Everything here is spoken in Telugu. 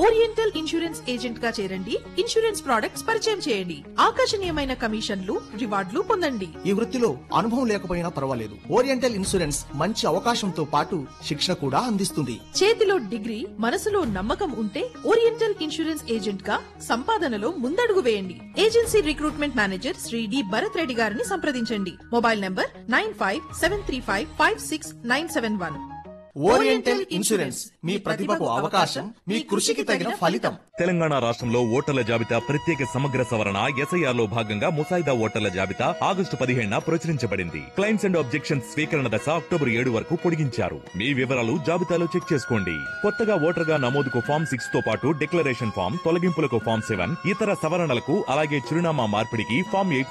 ఓరియంటల్ ఇన్సూరెన్స్ ఏజెంట్ గా చేరండి ఇన్సూరెన్స్ ప్రొడక్ట్స్ పరిచయం చేయండి ఆకర్షణీయమైన కమిషన్లు రివార్డులు పొందండి ఈ వృత్తిలో అనుభవం లేకపోయినా పర్వాలేదు ఓరియంటల్ ఇన్సూరెన్స్ మంచి అవకాశంతో పాటు శిక్షణ కూడా అందిస్తుంది చేతిలో డిగ్రీ మనసులో నమ్మకం ఉంటే ఓరియంటల్ ఇన్సూరెన్స్ ఏజెంట్ గా సంపాదనలో ముందడుగు వేయండి agency recruitment manager Shri D Bharat Reddy గారిని సంప్రదించండి mobile number nine five seven three five five six nine seven one Oriental Insurance మీ ప్రతిభకు అవకాశం మీ కృషికి తగిన ఫలితం తెలంగాణ రాష్ట్రంలో ఓటర్ల జాబితా ప్రత్యేక సమగ్ర సవరణ ఎస్ఐఆర్ లో భాగంగా ముసాయిదా ఓటర్ల జాబితా ఆగస్టు పదిహేడున ప్రచురించబడింది క్లైమ్స్ అండ్ ఆబ్జెక్షన్స్ స్వీకరణ దశ అక్టోబర్ ఏడు వరకు పొడిగించారు మీ వివరాలు జాబితాలో చెక్ చేసుకోండి కొత్తగా ఓటర్ గా నమోదుకు ఫామ్ సిక్స్ తో పాటు డిక్లరేషన్ ఫామ్ తొలగింపులకు ఫామ్ సెవెన్ ఇతర సవరణలకు అలాగే చిరునామా మార్పిడికి ఫామ్ ఎయిట్